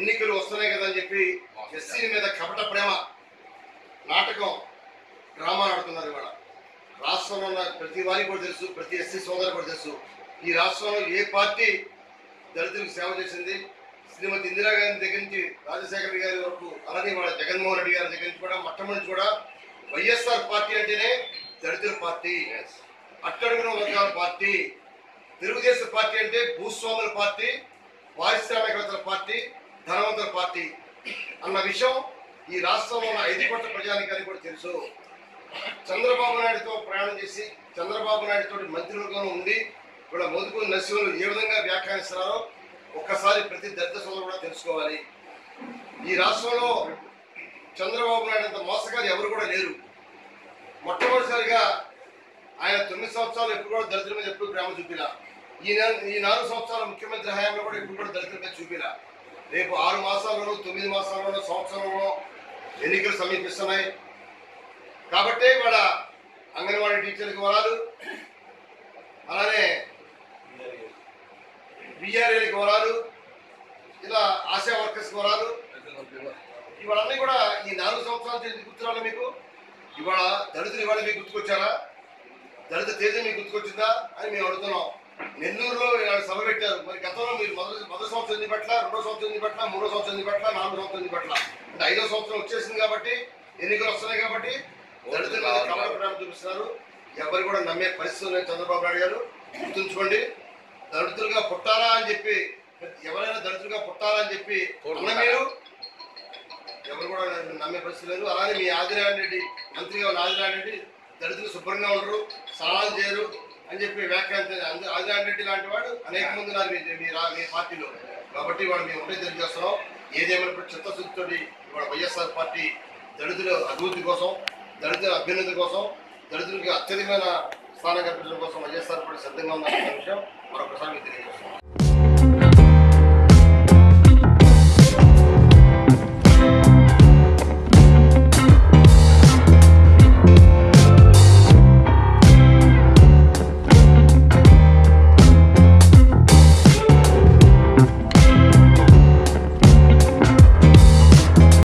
ఎన్నికలు వస్తున్నాయి కదా అని చెప్పి ఎస్సీ మీద కపట ప్రేమ నాటకం డ్రామా ఆడుతున్నారు ఇవాళ రాష్ట్రంలో ఉన్న ప్రతి వారికి కూడా తెలుసు ప్రతి ఎస్సీ సోదరు కూడా తెలుసు ఈ రాష్ట్రంలో ఏ పార్టీ దళితులకు సేవ చేసింది శ్రీమతి ఇందిరాగాంధీ దగ్గర నుంచి రాజశేఖర గారి వరకు అలానే వాళ్ళ జగన్మోహన్ రెడ్డి గారి దగ్గర నుంచి కూడా మొట్టమొదటి కూడా వైఎస్ఆర్ పార్టీ అంటేనే దళితుల పార్టీ అట్టడుగున వర్గాల పార్టీ తెలుగుదేశం పార్టీ అంటే భూస్వాముల పార్టీ పారిశ్రామికవేత్తల పార్టీ ధనవంతుల పార్టీ అన్న విషయం ఈ రాష్ట్రంలో ఉన్న ఐదు కోట్ల ప్రజానికానికి కూడా తెలుసు చంద్రబాబు నాయుడుతో ప్రయాణం చేసి చంద్రబాబు నాయుడుతో మంత్రివర్గంలో ఉండి కూడా మోదుకు నరసింహులు ఏ విధంగా వ్యాఖ్యానిస్తున్నారో ఒక్కసారి ప్రతి దళిత సోదరుడు కూడా తెలుసుకోవాలి ఈ రాష్ట్రంలో చంద్రబాబు నాయుడు అంత మోసగారు ఎవరు కూడా లేరు మొట్టమొదటిసారిగా ఆయన తొమ్మిది సంవత్సరాలు ఎప్పుడు కూడా దళితుల మీద ఎప్పుడు ప్రేమ చూపిలా ఈ నెల- ఈ నాలుగు సంవత్సరాల ముఖ్యమంత్రి హయాంలో కూడా ఎప్పుడు కూడా దళితుల మీద చూపిలా రేపు ఆరు మాసాల్లోనూ తొమ్మిది మాసాల్లోనూ సంవత్సరంలో ఎన్నికలు సమీపిస్తున్నాయి కాబట్టి వాళ్ళ అంగన్వాడీ టీచర్లకు వరాలు అలానే బిఆర్ఏలకు వరాలు ఇలా ఆశా వర్కర్స్కి వరాలు ఇవాళన్నీ కూడా ఈ నాలుగు సంవత్సరాల నుంచి ఎందుకు గుర్తురాలి మీకు ఇవాళ దళితులు ఇవాళ మీకు గుర్తుకొచ్చారా దళిత తేజం మీకు గుర్తుకొచ్చిందా అని మేము అడుగుతున్నాం నెల్లూరులో ఇవాళ సభ పెట్టారు మరి గతంలో మీరు మొదటి మొదటి సంవత్సరం ఎందుకు పట్ల రెండో సంవత్సరం ఎందుకు పట్ల మూడో సంవత్సరం ఎందుకు పట్ల నాలుగో సంవత్సరం ఎందుకు పట్ల అంటే ఐదో సంవత్సరం వచ్చేసింది కాబట్టి ఎన్నికలు వస్తున్నాయి కాబట్టి దళితుల మీద కమల ప్రేమ చూపిస్తున్నారు ఎవరు కూడా నమ్మే పరిస్థితి లేదు చంద్రబాబు నాయుడు గారు గుర్తుంచుకోండి దళితులుగా పుట్టారా అని చెప్పి ఎవరైనా దళితులుగా పుట్టారా అని చెప్పి అన్న మీరు ఎవరు కూడా నమ్మే పరిస్థితి లేదు అలానే మీ ఆదినారాయణ రెడ్డి మంత్రిగా ఉన్న ఆదినారాయణ రెడ్డి దళితులు శుభ్రంగా ఉండరు స్నానాలు చేయరు అని చెప్పి వ్యాఖ్యానం ఆదినారాయణ రెడ్డి లాంటి వాడు అనేక మంది ఉన్నారు మీ మీ రా- మీ పార్టీలో కాబట్టి వాడు మేము ఒకటే తెలియజేస్తున్నాం ఏదేమైనా చిత్తశుద్ధితో ఇవాళ వైఎస్ఆర్ పార్టీ దళితుల అభివృద్ధి కోసం దళితుల అభ్యున్నతి కోసం దళితులకి అత్యధికమైన స్థానం కల్పించడం కోసం వైఎస్ఆర్ పార్టీ సిద్ధంగా ఉందన్న విషయం మరొకసారి మీకు తెలియజేస్తున్నాం